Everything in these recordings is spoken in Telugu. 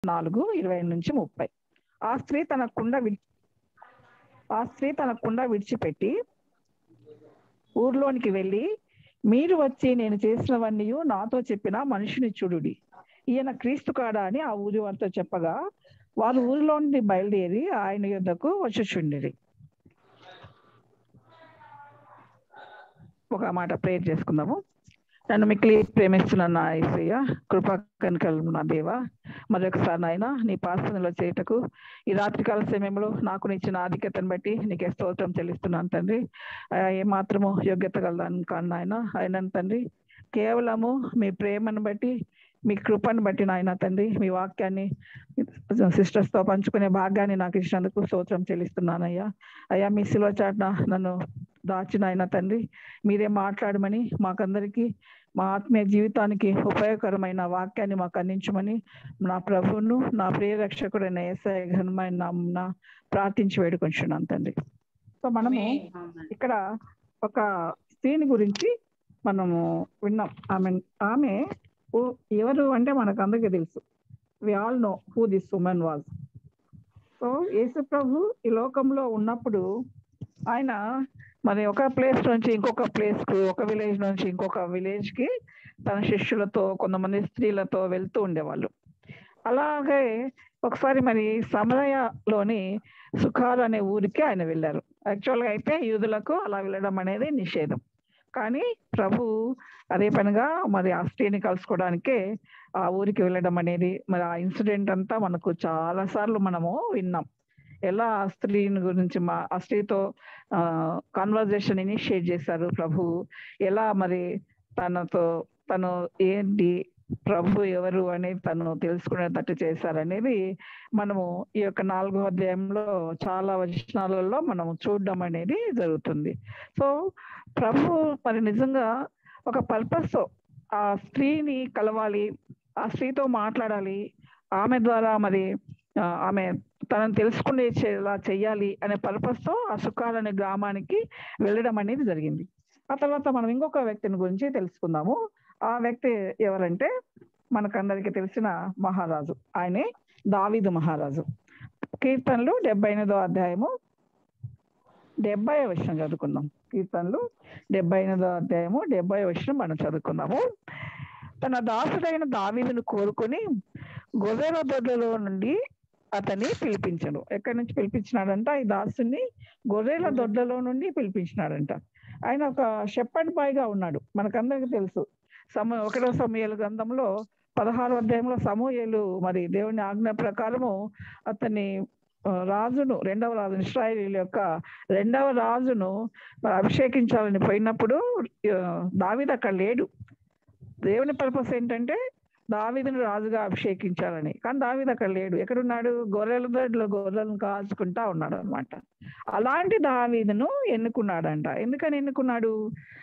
నాలుగు ఇరవై నుంచి ముప్పై ఆ స్త్రీ తన కుండ విడి ఆ స్త్రీ తన కుండ విడిచిపెట్టి ఊర్లోనికి వెళ్ళి మీరు వచ్చి నేను చేసినవన్నీ నాతో చెప్పిన మనిషిని చూడుడి ఈయన క్రీస్తు కాడా అని ఆ ఊరి వారితో చెప్పగా వారు ఊరిలో నుండి బయలుదేరి ఆయన యొద్దకు వచ్చుచుండిరి ఒక మాట ప్రేయర్ చేసుకుందాము నన్ను మిక్కిలి ప్రేమిస్తున్న నా ఏసయ్య కృపా కనికలు నా దేవ మరొకసారి నాయన నీ పాసనలో చేయటకు ఈ రాత్రికాల సమయంలో నాకు ఇచ్చిన ఆధిక్యతను బట్టి నీకే స్తోత్రం చెల్లిస్తున్నాను తండ్రి ఆ, ఏ మాత్రము యోగ్యత కలదాను కాను నాయన అయిన తండ్రి కేవలము మీ ప్రేమను బట్టి మీ కృపను బట్టి నాయన తండ్రి మీ వాక్యాన్ని సిస్టర్స్ తో పంచుకునే భాగ్యాన్ని నాకు ఇచ్చినందుకు స్తోత్రం చెల్లిస్తున్నానయ్యా అయ్యా మీ శిలువ చాటున నన్ను దాచిన ఆయన తండ్రి మీరే మాట్లాడమని మాకందరికీ మా ఆత్మీయ జీవితానికి ఉపయోగకరమైన వాక్యాన్ని మాకు అందించమని నా ప్రభువును నా ప్రియ రక్షకుడైన ఏసఐ ఘనమైన నామమున ప్రార్థించి వేడుకొంచున్నాను తండ్రి సో మనము ఇక్కడ ఒక స్త్రీని గురించి మనము విన్నాం ఆమె ఆమె ఊ- ఎవరు అంటే మనకు అందరికీ తెలుసు we all know who this woman was so Yesu ప్రభు ఈ లోకంలో ఉన్నప్పుడు ఆయన మరి ఒక ప్లేస్ నుంచి ఇంకొక ప్లేస్ కు ఒక విలేజ్ నుంచి ఇంకొక విలేజ్ కి తన శిష్యులతో కొంతమంది స్త్రీలతో వెళ్తూ ఉండేవాళ్ళు అలాగే ఒకసారి మరి సమరయలోని సుఖాలు అనే ఊరికి ఆయన వెళ్ళారు యాక్చువల్గా అయితే యూదులకు అలా వెళ్ళడం అనేది నిషేధం కానీ ప్రభు అదే పనిగా మరి ఆ స్త్రీని కలుసుకోవడానికే ఆ ఊరికి వెళ్ళడం అనేది మరి ఆ ఇన్సిడెంట్ అంతా మనకు చాలా సార్లు మనము విన్నాం ఎలా ఆ స్త్రీని గురించి మా ఆ స్త్రీతో కాన్వర్జేషన్ ఇనిషియేట్ చేశారు ప్రభు ఎలా మరి తనతో తను ఏంటి ప్రభు ఎవరు అనేది తను తెలుసుకునేటట్టు చేశారనేది మనము ఈ యొక్క నాలుగో అధ్యాయంలో చాలా వచనాలలో మనం చూడడం అనేది జరుగుతుంది సో ప్రభు మరి నిజంగా ఒక purpose తో ఆ స్త్రీని కలవాలి ఆ స్త్రీతో మాట్లాడాలి ఆమె ద్వారా మరి ఆ, ఆమె తనను తెలుసుకునేలా చెయ్యాలి అనే purpose తో ఆ సుఖాల్ అనే గ్రామానికి వెళ్ళడం అనేది జరిగింది ఆ తర్వాత మనం ఇంకొక వ్యక్తిని గురించి తెలుసుకుందాము ఆ వ్యక్తి ఎవరంటే మనకందరికీ తెలిసిన మహారాజు ఆయనే దావీదు మహారాజు కీర్తనలు డెబ్బై ఎనిమిదో అధ్యాయము డెబ్బై వచనం చదువుకుందాం కీర్తనలు డెబ్బై ఎనిమిదో అధ్యాయము డెబ్బై వచనం మనం చదువుకుందాము తన దాసుడైన దావీదును కోరుకొని గొర్రెల దొడ్లలో నుండి అతన్ని పిలిపించను ఎక్కడి నుంచి పిలిపించినాడంట ఈ దాసుని గొర్రెల దొడ్లలో నుండి పిలిపించినాడంట ఆయన ఒక షెప్పర్డ్ బాయ్ గా ఉన్నాడు మనకందరికీ తెలుసు సమ ఒకటో సమయాల గ్రంథంలో పదహారు అధ్యాయంలో సమూహలు మరి దేవుని ఆజ్ఞ ప్రకారము అతన్ని ఆ, రాజును రెండవ రాజు ఇస్రాయేల్ యొక్క రెండవ రాజును మరి అభిషేకించాలని పోయినప్పుడు ఆ, దావీదు అక్కడ లేడు దేవుని పర్పస్ ఏంటంటే దావీదును రాజుగా అభిషేకించాలని కానీ దావీదు అక్కడ లేడు ఎక్కడున్నాడు గొర్రెల దొడ్లో గొర్రెలను కాల్చుకుంటా ఉన్నాడు అనమాట అలాంటి దావీదును ఎన్నుకున్నాడంట ఎందుకని ఎన్నుకున్నాడు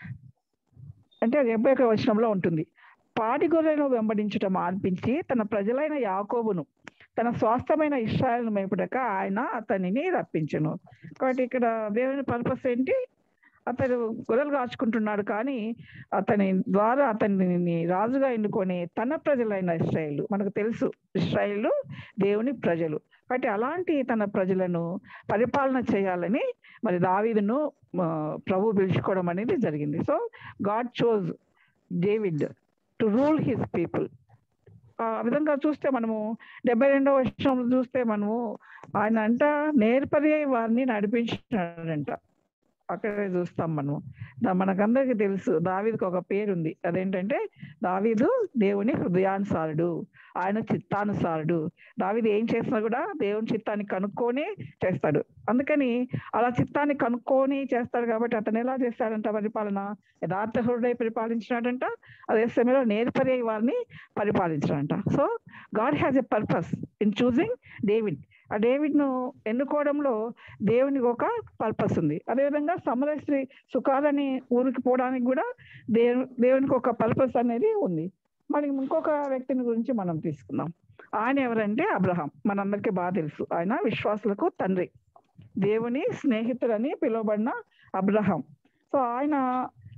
అంటే డెబ్బై ఒక వచనంలో ఉంటుంది పాడి గొర్రెలను వెంబడించటం ఆర్పించి తన ప్రజలైన యాకోబును తన స్వాస్థమైన ఇష్టాలను మేపుడక ఆయన అతనిని రప్పించను కాబట్టి ఇక్కడ దేవుని పర్పస్ ఏంటి అతను గొర్రెలు కాచుకుంటున్నాడు కానీ అతని ద్వారా అతనిని రాజుగా ఎన్నుకొని తన ప్రజలైన ఇస్రాయేల్ మనకు తెలుసు ఇస్రాయేల్ దేవుని ప్రజలు కాబట్టి అలాంటి తన ప్రజలను పరిపాలన చేయాలని మరి దావీదును ఆ, ప్రభు పిలుచుకోవడం అనేది జరిగింది so God chose David to rule his people ఆ విధంగా చూస్తే మనము డెబ్బై రెండవ వర్షంలో చూస్తే మనము ఆయన అంట నేర్పరి వారిని నడిపించినాడంట అక్కడే చూస్తాం మనము దా- మనకందరికీ తెలుసు దావీదుకి ఒక పేరు ఉంది అదేంటంటే దావీదు దేవుని హృదయానుసారుడు ఆయన చిత్తానుసారుడు దావీదు ఏం చేసినా కూడా దేవుని చిత్తాన్ని కనుక్కొని చేస్తాడు అందుకని అలా చిత్తాన్ని కనుక్కొని చేస్తాడు కాబట్టి అతను ఎలా చేస్తాడంట పరిపాలన యథార్థ హృదయ పరిపాలించినాడంట అదే సమయంలో నేర్పరి వారిని పరిపాలించాడంట so God has a purpose in choosing David ఆ డేవిడ్ ను ఎన్నుకోవడంలో దేవునికి ఒక పర్పస్ ఉంది అదేవిధంగా సమరశ్రీ సుఖాలని ఊరికి పోవడానికి కూడా దేవు దేవునికి ఒక పర్పస్ అనేది ఉంది మరి ఇంకొక వ్యక్తిని గురించి మనం తీసుకుందాం ఆయన ఎవరంటే అబ్రహాం మనందరికీ బాగా తెలుసు ఆయన విశ్వాసులకు తండ్రి దేవుని స్నేహితుడని పిలువబడిన అబ్రహాం సో ఆయన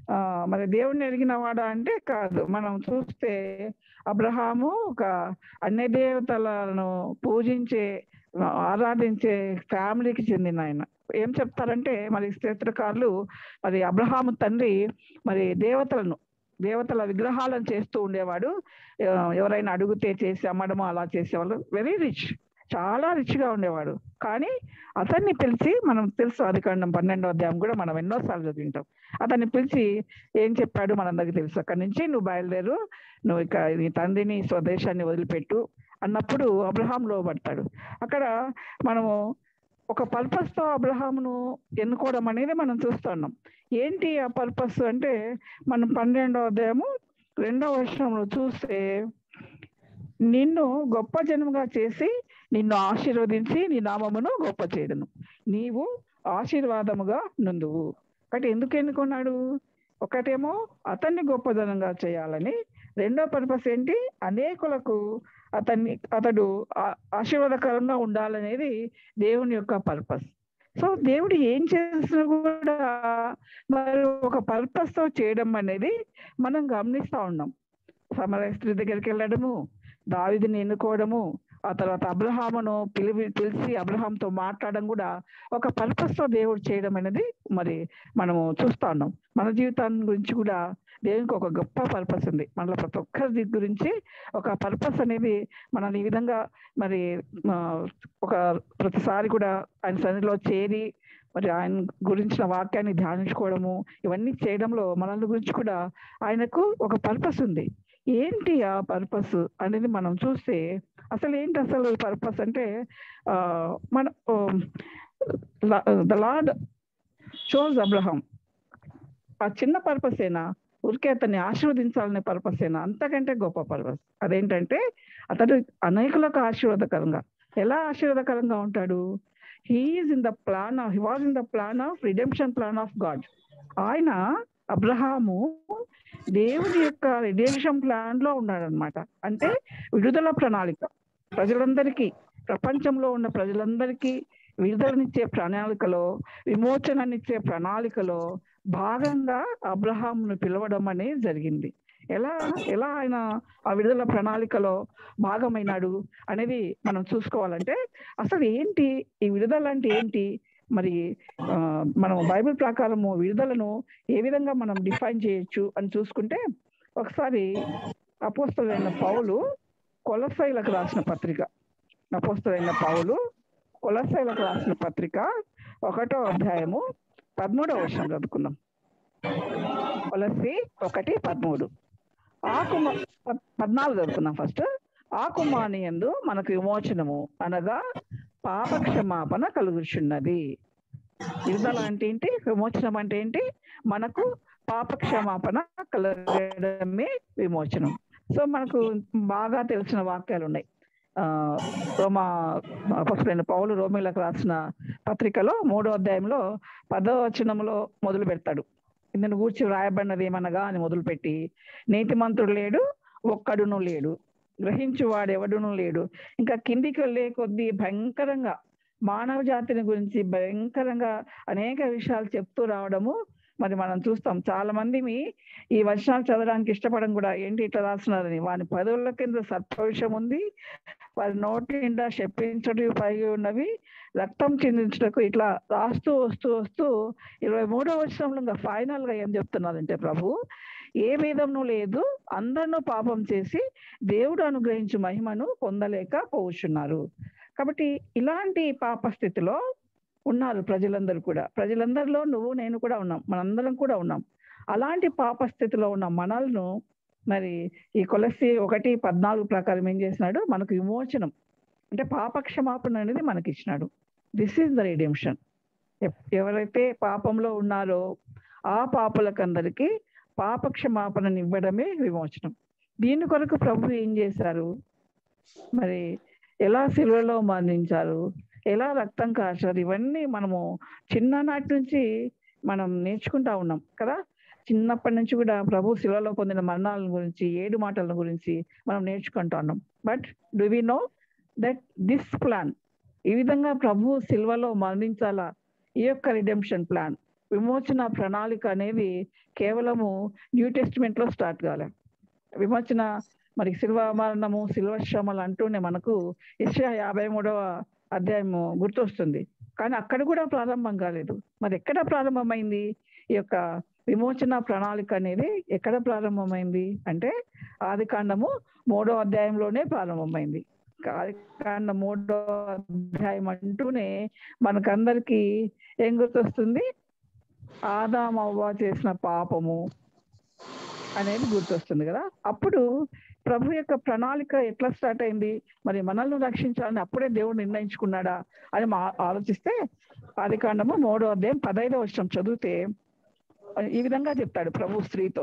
ఆ, మరి దేవుణ్ణి ఎరిగిన వాడా అంటే కాదు మనం చూస్తే అబ్రహాము ఒక అన్ని దేవతలను పూజించే ఆ, ఆరాధించే ఫ్యామిలీకి చెందిన ఆయన ఏం చెప్తారంటే మరి చరిత్రకారులు మరి అబ్రహాము తండ్రి మరి దేవతలను దేవతల విగ్రహాలను చేస్తూ ఉండేవాడు ఆ, ఎవరైనా అడిగితే చేసి అమ్మడము అలా చేసేవాళ్ళు వెరీ రిచ్ చాలా రిచ్ గా ఉండేవాడు కానీ అతన్ని పిలిచి మనం తెలుసు అధికాండం పన్నెండో అధ్యాయం కూడా మనం ఎన్నోసార్లు చదివింటాం అతన్ని పిలిచి ఏం చెప్పాడు మనందరికి తెలుసు అక్కడి నుంచి నువ్వు బయలుదేరు నువ్వు ఇక నీ తండ్రిని స్వదేశాన్ని వదిలిపెట్టు అన్నప్పుడు అబ్రహాం లోబడతాడు అక్కడ మనము ఒక పర్పస్ తో అబ్రహామును ఎన్నుకోవడం అనేది మనం చూస్తున్నాం ఏంటి ఆ పర్పస్ అంటే మనం పన్నెండో అధ్యాయము రెండో వర్షంలో చూస్తే నిన్ను గొప్ప జనముగా చేసి నిన్ను ఆశీర్వదించి నీ నామమును గొప్ప చేయడను నీవు ఆశీర్వాదముగా నుందువు ఒకటి ఎందుకు ఎన్నుకున్నాడు ఒకటేమో అతన్ని గొప్పదనంగా చేయాలని రెండో పర్పస్ ఏంటి అనేకులకు అతన్ని అతడు ఆ- ఆశీర్వాదకరంగా ఉండాలనేది దేవుని యొక్క పర్పస్ సో దేవుడు ఏం చేసినా కూడా మరి ఒక పర్పస్ తో చేయడం అనేది మనం గమనిస్తా ఉన్నాం సమర స్త్రీ దగ్గరికి వెళ్ళడము దావిదిని ఎన్నుకోవడము ఆ తర్వాత అబ్రహామును పిలివి పిలిచి అబ్రహాంతో మాట్లాడడం కూడా ఒక పర్పస్ తో దేవుడు చేయడం అనేది మరి మనము చూస్తా ఉన్నాం మన జీవితాన్ని గురించి కూడా దేవునికి ఒక గొప్ప పర్పస్ ఉంది మనలో ప్రతి ఒక్కరి గురించి ఒక పర్పస్ అనేది మనల్ని ఈ విధంగా మరి ఆ, ఒక ప్రతిసారి కూడా ఆయన సన్నిధిలో చేరి మరి ఆయన గురించిన వాక్యాన్ని ధ్యానించుకోవడము ఇవన్నీ చేయడంలో మనల్ని గురించి కూడా ఆయనకు ఒక పర్పస్ ఉంది ఏంటి ఆ పర్పస్ అనేది మనం చూస్తే అసలు ఏంటి అసలు పర్పస్ అంటే ఆ మన ద లార్డ్ చోజ్ అబ్రహం ఆ చిన్న పర్పస్ ఏనా ఊరికే అతన్ని ఆశీర్వదించాలనే పర్పస్ ఏనా అంతకంటే గొప్ప పర్పస్ అదేంటంటే అతడు అనేకులకు ఆశీర్వాదకరంగా ఎలా ఆశీర్వాదకరంగా ఉంటాడు he's in the plan of he was in the plan of redemption plan of God ఆయన అబ్రహాము దేవుడి యొక్క రిడెంప్షన్ ప్లాన్ లో ఉన్నాడనమాట అంటే విడుదల ప్రణాళిక ప్రజలందరికీ ప్రపంచంలో ఉన్న ప్రజలందరికీ విడుదలనిచ్చే ప్రణాళికలో విమోచననిచ్చే ప్రణాళికలో భాగంగా అబ్రహాంను పిలవడం అనేది జరిగింది ఎలా ఎలా ఆయన ఆ విడుదల ప్రణాళికలో భాగమైనాడు అనేది మనం చూసుకోవాలంటే అసలు ఏంటి ఈ విడుదల అంటే ఏంటి మరి ఆ, మనం బైబిల్ ప్రకారము విడుదలను ఏ విధంగా మనం డిఫైన్ చేయొచ్చు అని చూసుకుంటే ఒకసారి అపోస్తలైన పౌలు కొలసైలకు రాసిన పత్రిక అపోస్తలైన పౌలు కొలసైలకు రాసిన పత్రిక ఒకటో అధ్యాయము పదమూడవ వర్షం చదువుకుందాం కొలసి ఒకటి పదమూడు ఆ కుమ పద్- పద్నాలుగు చదువుకుందాం ఫస్ట్ ఆ కుమాని యందు మనకు విమోచనము అనగా పాప క్షమాపణ కలుగుచున్నది విడుదల అంటే ఏంటి విమోచనం అంటే ఏంటి మనకు పాప క్షమాపణ కలగడమే విమోచనం సో మనకు బాగా తెలిసిన వాక్యాలు ఉన్నాయి ఆ రోమా అపొస్తలుడైన పౌలు రోమిలకు రాసిన పత్రికలో మూడో అధ్యాయంలో పదో వచనంలో మొదలు పెడతాడు ఇందును గూర్చి వ్రాయబడినది ఏమనగా అని మొదలుపెట్టి నీతిమంతుడు లేడు ఒక్కడును లేడు గ్రహించువాడు ఎవడును లేడు ఇంకా కిందికి వెళ్ళే కొద్దీ భయంకరంగా మానవ జాతిని గురించి భయంకరంగా అనేక విషయాలు చెప్తూ రావడము మరి మనం చూస్తాం చాలా మంది మీ ఈ వచనాలు చదవడానికి ఇష్టపడం కూడా ఏంటి ఇట్లా రాస్తున్నారని వాని పదవుల కింద సత్పవిషం ఉంది వారి నోటి నిండా చెప్పించడం పైగా ఉన్నవి రక్తం చిందించటకు ఇట్లా రాస్తూ వస్తూ వస్తూ ఇరవై మూడో వచనంలో ఇంకా ఫైనల్ గా ఏం చెప్తున్నారంటే ప్రభు ఏ భేదమును లేదు అందరినూ పాపం చేసి దేవుడు అనుగ్రహించు మహిమను పొందలేక పోవుచున్నారు కాబట్టి ఇలాంటి పాప స్థితిలో ఉన్నారు ప్రజలందరూ కూడా ప్రజలందరిలో నువ్వు నేను కూడా ఉన్నాం మనందరం కూడా ఉన్నాం అలాంటి పాప స్థితిలో ఉన్న మనల్ని మరి ఈ కొలసి ఒకటి పద్నాలుగు ప్రకారం ఏం చేసినాడు మనకు విమోచనం అంటే పాప క్షమాపణ అనేది మనకి ఇచ్చినాడు దిస్ ఈస్ ద రిడెంప్షన్ ఎవరైతే పాపంలో ఉన్నారో ఆ పాపులకందరికీ పాప క్షమాపణని ఇవ్వడమే విమోచనం దీని కొరకు ప్రభు ఏం చేశారు మరి ఎలా సిలువలో మరణించారు ఎలా రక్తం కాచారు ఇవన్నీ మనము చిన్ననాటి నుంచి మనం నేర్చుకుంటా ఉన్నాం కదా చిన్నప్పటి నుంచి కూడా ప్రభు శిలలో పొందిన మరణాల గురించి ఏడు మాటల గురించి మనం నేర్చుకుంటా ఉన్నాం but do we know that this plan ఈ విధంగా ప్రభు సిల్వలో మరణించాలా ఈ యొక్క రిడెంప్షన్ ప్లాన్ విమోచన ప్రణాళిక అనేది కేవలము న్యూ టెస్టిమెంట్ లో స్టార్ట్ కాలే విమోచన మరి శిల్వ మరణము శిల్వ శ్రమలు అంటూనే మనకు ఇషయా యాభై మూడవ అధ్యాయము గుర్తొస్తుంది కానీ అక్కడ కూడా ప్రారంభం కాలేదు మరి ఎక్కడ ప్రారంభమైంది ఈ యొక్క విమోచన ప్రణాళిక అనేది ఎక్కడ ప్రారంభమైంది అంటే ఆది కాండము మూడో అధ్యాయంలోనే ప్రారంభమైంది ఆది కాండ మూడో అధ్యాయం అంటూనే మనకందరికి ఏం గుర్తొస్తుంది ఆదాం అవ్వ చేసిన పాపము అనేది గుర్తొస్తుంది కదా అప్పుడు ప్రభు యొక్క ప్రణాళిక ఎట్లా స్టార్ట్ అయింది మరి మనల్ని రక్షించాలని అప్పుడే దేవుడు నిర్ణయించుకున్నాడా అని మా ఆలోచిస్తే ఆది కాండము మూడో అధ్యాయం పదైదో వర్షం చదివితే ఈ విధంగా చెప్తాడు ప్రభు స్త్రీతో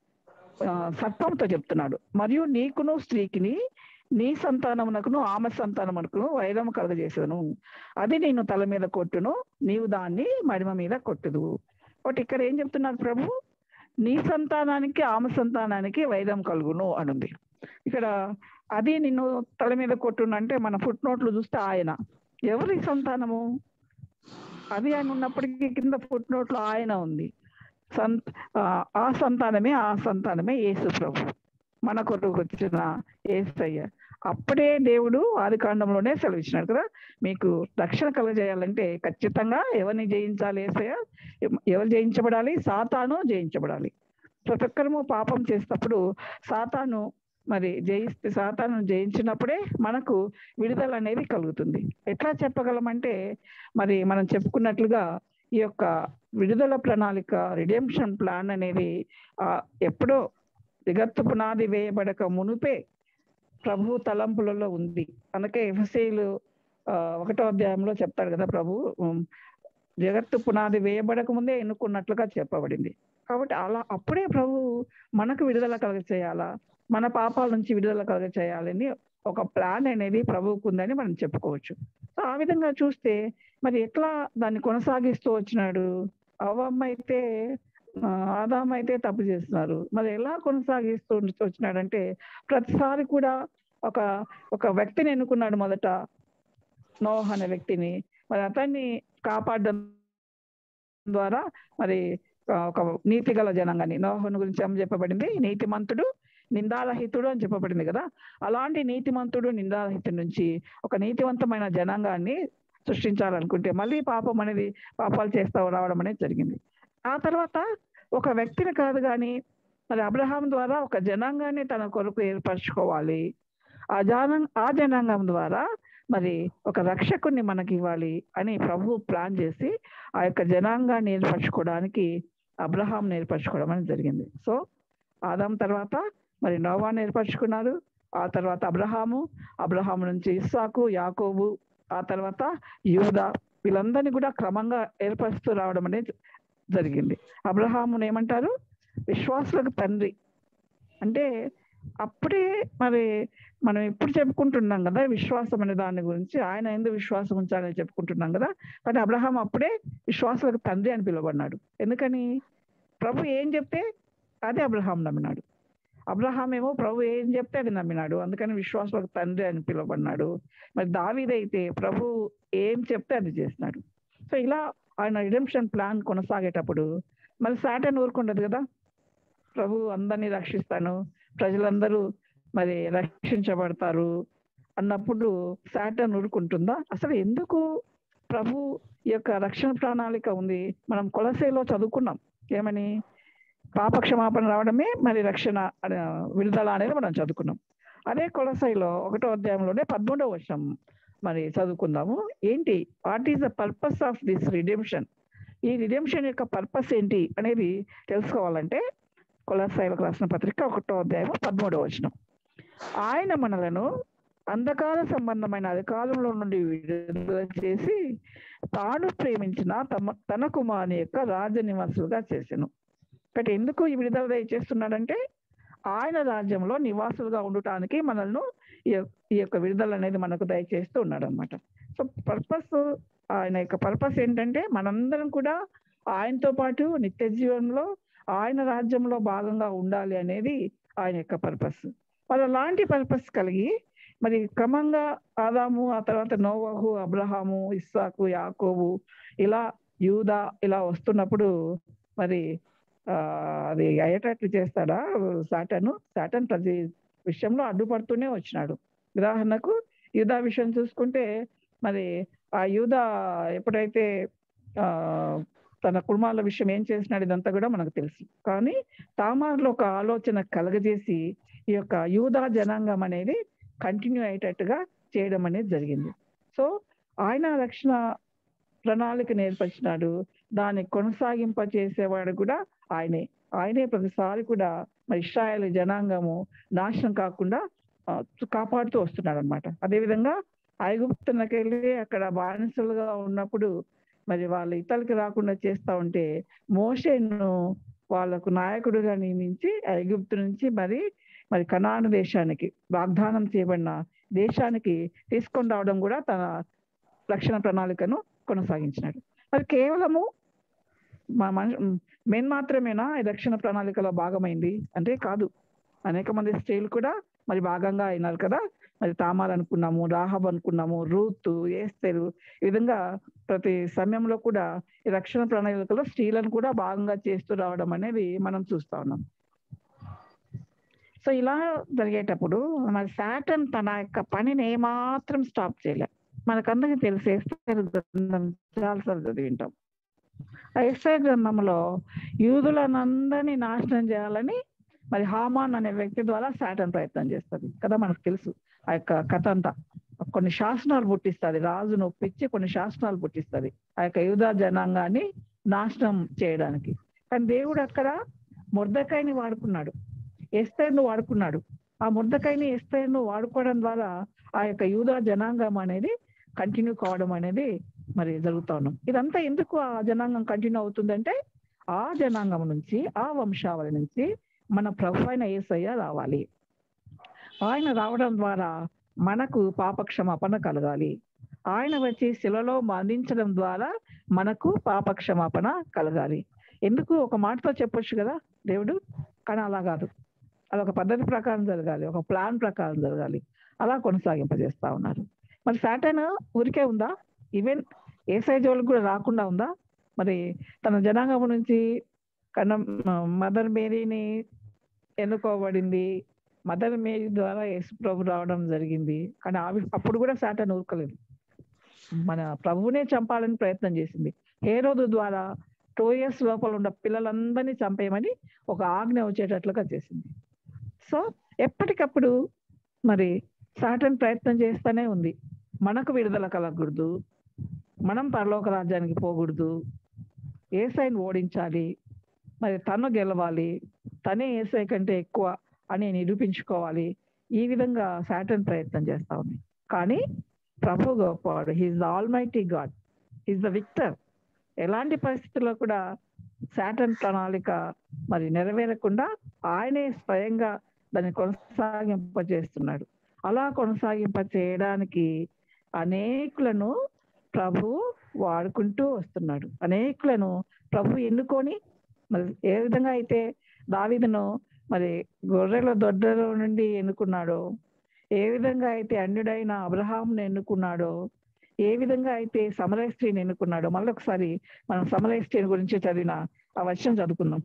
ఆ, సర్పంతో చెప్తున్నాడు మరియు నీకును స్త్రీకిని నీ సంతానమునకును ఆమె సంతానమునకును వైరము కలగజేసేదను అది నేను తల మీద కొట్టును నీవు దాన్ని మడిమ మీద కొట్టుదు ఒకటి ఇక్కడ ఏం చెప్తున్నారు ప్రభు నీ సంతానానికి ఆమె సంతానానికి వైరం కలుగును అనుంది ఇక్కడ అది నిన్ను తల మీద కొట్టును అంటే మన ఫుట్ నోట్లు చూస్తే ఆయన ఎవరి సంతానము అది ఆయన ఉన్నప్పటికీ కింద ఫుట్ నోట్లో ఆయన ఉంది సంత ఆ, ఆ సంతానమే ఆ సంతానమే యేసు ప్రభు మన కొరకు వచ్చిన ఏసయ్య అప్పుడే దేవుడు ఆది కాండంలోనే సెలవిచ్చినాడు కదా మీకు రక్షణ కలగజేయాలంటే ఖచ్చితంగా ఎవరిని జయించాలి ఏసయ్య ఎవ- ఎవరు జయించబడాలి సాతాను జయించబడాలి ప్రతి ఒక్కరము పాపం చేసినప్పుడు సాతాను మరి జయిస్తే సాతాను జయించినప్పుడే మనకు విడుదల అనేది కలుగుతుంది ఎట్లా చెప్పగలమంటే మరి మనం చెప్పుకున్నట్లుగా ఈ యొక్క విడుదల ప్రణాళిక రిడెంప్షన్ ప్లాన్ అనేది ఆ ఎప్పుడో జగత్తు పునాది వేయబడక మునుపే ప్రభు తలంపులలో ఉంది అందుకే ఎఫ్సీలు ఒకటో అధ్యాయంలో చెప్తాడు కదా ప్రభు ఉమ్, జగత్తు పునాది వేయబడక ముందే ఎన్నుకున్నట్లుగా చెప్పబడింది కాబట్టి అలా అప్పుడే ప్రభు మనకు విడుదల కలగ చేయాలా మన పాపాల నుంచి విడుదల కలగ చేయాలని ఒక ప్లాన్ అనేది ప్రభువుకు ఉందని మనం చెప్పుకోవచ్చు సో ఆ విధంగా చూస్తే మరి ఎట్లా దాన్ని కొనసాగిస్తూ వచ్చినాడు అవ్వమ్మ అయితే ఆ, ఆదాం అయితే తప్పు చేస్తున్నారు మరి ఎలా కొనసాగిస్తూ వచ్చినాడంటే ప్రతిసారి కూడా ఒక ఒక వ్యక్తిని ఎన్నుకున్నాడు మొదట నోహ్ అనే వ్యక్తిని మరి అతన్ని కాపాడడం ద్వారా మరి ఆ, ఒక నీతి గల జనంగాని నోహను గురించి ఏం చెప్పబడింది నీతిమంతుడు నిందారహితుడు అని చెప్పబడింది కదా అలాంటి నీతిమంతుడు నిందారహితుడి నుంచి ఒక నీతివంతమైన జనాంగాన్ని సృష్టించాలనుకుంటే మళ్ళీ పాపం అనేది పాపాలు చేస్తా రావడం అనేది జరిగింది ఆ తర్వాత ఒక వ్యక్తిని కాదు కానీ మరి అబ్రహాం ద్వారా ఒక జనాంగాన్ని తన కొరకు ఏర్పరచుకోవాలి ఆ జనం ఆ జనాంగం ద్వారా మరి ఒక రక్షకుణ్ణి మనకి ఇవ్వాలి అని ప్రభు ప్లాన్ చేసి ఆ యొక్క జనాంగాన్ని ఏర్పరచుకోవడానికి అబ్రహాం ఏర్పరచుకోవడం అనేది జరిగింది సో ఆదాం తర్వాత మరి నోవాన్ని ఏర్పరచుకున్నారు ఆ తర్వాత అబ్రహాము అబ్రహాం నుంచి ఇస్సాకు యాకోబు ఆ తర్వాత యూదా వీళ్ళందరినీ కూడా క్రమంగా ఏర్పరుస్తూ రావడం అనేది జరిగింది అబ్రహామును ఏమంటారు విశ్వాసులకు తండ్రి అంటే అప్పుడే మరి మనం ఇప్పుడు చెప్పుకుంటున్నాం కదా విశ్వాసం అనే దాని గురించి ఆయన ఎందుకు విశ్వాసం ఉంచాలని చెప్పుకుంటున్నాం కదా కానీ అబ్రహాం అప్పుడే విశ్వాసులకు తండ్రి అని పిలువబడినాడు ఎందుకని ప్రభు ఏం చెప్తే అదే అబ్రహాం నమ్మినాడు అబ్రహాం ఏమో ప్రభు ఏం చెప్తే అది నమ్మినాడు అందుకని విశ్వాసులకు తండ్రి అని పిలువబడినాడు మరి దావీదైతే ప్రభు ఏం చెప్తే అది చేసినాడు సో ఇలా ఆయన రిడెంప్షన్ ప్లాన్ కొనసాగేటప్పుడు మరి సాటన్ ఊరుకుండదు కదా ప్రభు అందరినీ రక్షిస్తాను ప్రజలందరూ మరి రక్షించబడతారు అన్నప్పుడు సాటన్ ఊరుకుంటుందా అసలు ఎందుకు ప్రభు ఈ యొక్క రక్షణ ప్రణాళిక ఉంది మనం కొలసేలో చదువుకున్నాం ఏమని పాప క్షమాపణ రావడమే మరి రక్షణ అనే విడుదల అనేది మనం చదువుకున్నాం అదే కొలసైలో ఒకటో అధ్యాయంలోనే పదమూడవ వర్షం మరి చదువుకుందాము ఏంటి what is the purpose of this redemption ఈ రిడెంప్షన్ యొక్క పర్పస్ ఏంటి అనేది తెలుసుకోవాలంటే కొలసాయిలకు రాసిన పత్రిక ఒకటో అధ్యాయం పదమూడవ వచనం ఆయన మనలను అంధకార సంబంధమైన అధికారంలో నుండి విడుదల చేసి తాను ప్రేమించిన తమ తన కుమారుని యొక్క రాజ నివాసులుగా చేసెను బట్ ఎందుకు ఈ విడుదల దయచేస్తున్నాడంటే ఆయన రాజ్యంలో నివాసులుగా ఉండటానికి మనల్ని ఈ యొ- ఈ యొక్క విడుదల అనేది మనకు దయచేస్తూ ఉన్నాడు అనమాట సో పర్పస్ ఆయన యొక్క పర్పస్ ఏంటంటే మనందరం కూడా ఆయనతో పాటు నిత్య జీవనంలో ఆయన రాజ్యంలో భాగంగా ఉండాలి అనేది ఆయన యొక్క పర్పస్ మరి అలాంటి పర్పస్ కలిగి మరి క్రమంగా ఆదాము ఆ తర్వాత నోవహు అబ్రహాము ఇస్సాకు యాకోబు ఇలా యూదా ఇలా వస్తున్నప్పుడు మరి ఆ అది అయ్యేటట్లు చేస్తాడా సాటను సాటన్ ప్రతి విషయంలో అడ్డుపడుతూనే వచ్చినాడు ఉదాహరణకు యూదా విషయం చూసుకుంటే మరి ఆ యూదా ఎప్పుడైతే ఆ తన కుటుంబాల విషయం ఏం చేసినాడు ఇదంతా కూడా మనకు తెలుసు కానీ తామార్లో ఒక ఆలోచన కలగజేసి ఈ యొక్క యూదా జనాంగం అనేది కంటిన్యూ అయ్యేటట్టుగా చేయడం అనేది జరిగింది సో ఆయన రక్షణ ప్రణాళిక నేర్పరిచినాడు దాన్ని కొనసాగింప చేసేవాడు కూడా ఆయనే ఆయనే ప్రతిసారి కూడా మరి ఇస్రాయల్ జనాంగము నాశనం కాకుండా ఆ, కాపాడుతూ వస్తున్నాడు అనమాట అదేవిధంగా ఐగుప్తునకి వెళ్ళి అక్కడ బానిసలుగా ఉన్నప్పుడు మరి వాళ్ళు ఇతరులకి రాకుండా చేస్తా ఉంటే మోషేను వాళ్ళకు నాయకుడిగా నియమించి ఐగుప్తు నుంచి మరి మరి కనాను దేశానికి వాగ్దానం చేయబడిన దేశానికి తీసుకొని రావడం కూడా తన రక్షణ ప్రణాళికను కొనసాగించినాడు మరి కేవలము మా మనిషి మెన్ మాత్రమేనా ఈ రక్షణ ప్రణాళికలో భాగమైంది అంటే కాదు అనేక మంది స్త్రీలు కూడా మరి భాగంగా అయినారు కదా మరి తామార్ అనుకున్నాము రాహబ్ అనుకున్నాము రూత్ ఏస్తెరు ఈ విధంగా ప్రతి సమయంలో కూడా ఈ రక్షణ ప్రణాళికలో స్త్రీలను కూడా భాగంగా చేస్తూ రావడం అనేది మనం చూస్తా ఉన్నాం సో ఇలా జరిగేటప్పుడు మరి సాటన్ తన యొక్క పనిని ఏమాత్రం స్టాప్ చేయలే మనకందరికీ తెలిసి ఎస్తేరు గ్రంథం చాలాసార్లు చదివింటాం ఆ ఎస్ఐ గ్రంథంలో యూదులనందరినీ నాశనం చేయాలని మరి హామాన్ అనే వ్యక్తి ద్వారా సాటన్ ప్రయత్నం చేస్తుంది కదా మనకు తెలుసు ఆ యొక్క కథ అంతా కొన్ని శాసనాలు పుట్టిస్తుంది రాజును ఒప్పించి కొన్ని శాసనాలు పుట్టిస్తుంది ఆ యొక్క యూదా జనాంగాన్ని నాశనం చేయడానికి కానీ దేవుడు అక్కడ ముర్దకాయని వాడుకున్నాడు ఎస్తేర్ను వాడుకున్నాడు ఆ ముర్దకాయని ఎస్తేర్ను వాడుకోవడం ద్వారా ఆ యొక్క యూదా జనాంగం అనేది కంటిన్యూ కావడం అనేది మరి జరుగుతా ఉన్నాం ఇదంతా ఎందుకు ఆ జనాంగం కంటిన్యూ అవుతుందంటే ఆ జనాంగం నుంచి ఆ వంశావళి నుంచి మన ప్రభు అయిన ఏసయ్య రావాలి ఆయన రావడం ద్వారా మనకు పాపక్షమాపణ కలగాలి ఆయన వచ్చి శిలలో మరణించడం ద్వారా మనకు పాపక్షమాపణ కలగాలి ఎందుకు ఒక మాటతో చెప్పొచ్చు కదా దేవుడు కానీ అలా కాదు అది ఒక పద్ధతి ప్రకారం జరగాలి ఒక ప్లాన్ ప్రకారం జరగాలి అలా కొనసాగింపజేస్తా ఉన్నారు మరి సాటన్ ఊరికే ఉందా ఈవెన్ ఏ సైజ్ వాళ్ళకి కూడా రాకుండా ఉందా మరి తన జనాంగం నుంచి కన్న మదర్ మేరీని ఎన్నుకోబడింది మదర్ మేరీ ద్వారా యేసు ప్రభు రావడం జరిగింది కానీ ఆవి అప్పుడు కూడా సాటన్ ఊరుకోలేదు మన ప్రభువునే చంపాలని ప్రయత్నం చేసింది ఏ రోజు ద్వారా టూ ఇయర్స్ లోపల ఉన్న పిల్లలందరినీ చంపేయమని ఒక ఆజ్ఞ వచ్చేటట్లుగా చేసింది సో ఎప్పటికప్పుడు మరి సాటన్ ప్రయత్నం చేస్తూనే ఉంది మనకు విడుదల కలగకూడదు మనం పరలోక రాజ్యానికి పోకూడదు ఏసైని ఓడించాలి మరి తను గెలవాలి తనే ఏసై కంటే ఎక్కువ అని నిరూపించుకోవాలి ఈ విధంగా సాటన్ ప్రయత్నం చేస్తా ఉంది కానీ ప్రభు గొప్పవాడు he's the almighty God he's the victor ఎలాంటి పరిస్థితుల్లో కూడా సాటన్ ప్రణాళిక మరి నెరవేరకుండా ఆయనే స్వయంగా దాన్ని కొనసాగింప చేస్తున్నాడు అలా కొనసాగింప చేయడానికి అనేకులను ప్రభు వాడుకుంటూ వస్తున్నాడు అనేకులను ప్రభు ఎన్నుకొని మరి ఏ విధంగా అయితే దావీదును మరి గొర్రెల దొడ్డలో నుండి ఎన్నుకున్నాడో ఏ విధంగా అయితే అన్యుడైన అబ్రహాంను ఎన్నుకున్నాడో ఏ విధంగా అయితే సమరయ స్త్రీని ఎన్నుకున్నాడో మళ్ళీ ఒకసారి మనం సమరయ స్త్రీని గురించి చదివిన ఆ వర్షం చదువుకుందాం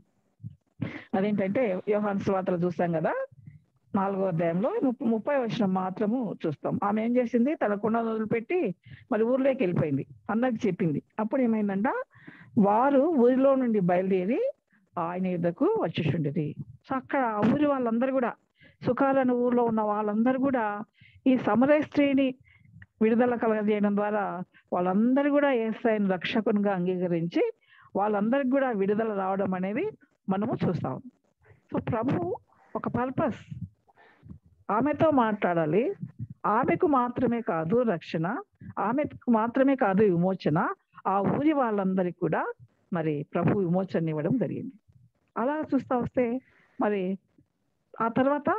అదేంటంటే యోహాన్ స్వాతలు చూస్తాం కదా నాలుగో అధ్యాయంలో ముప్పై వచ్చిన మాత్రము చూస్తాం ఆమె ఏం చేసింది తన కుండ వదిలిపెట్టి మరి ఊర్లోకి వెళ్ళిపోయింది అందరికి చెప్పింది అప్పుడు ఏమైందంట వారు ఊరిలో నుండి బయలుదేరి ఆయన యుద్ధకు వచ్చేసిండేది సో అక్కడ ఆ ఊరి వాళ్ళందరూ కూడా సుఖాలను ఊర్లో ఉన్న వాళ్ళందరూ కూడా ఈ సమరయ స్త్రీని విడుదల కలగజేయడం ద్వారా వాళ్ళందరూ కూడా ఏసైన రక్షకునిగా అంగీకరించి వాళ్ళందరికి కూడా విడుదల రావడం అనేది మనము చూస్తాం సో ప్రభు ఒక పర్పస్ ఆమెతో మాట్లాడాలి ఆమెకు మాత్రమే కాదు రక్షణ ఆమెకు మాత్రమే కాదు విమోచన ఆ ఊరి వాళ్ళందరికీ కూడా మరి ప్రభు విమోచన ఇవ్వడం జరిగింది అలా చూస్తా వస్తే మరి ఆ తర్వాత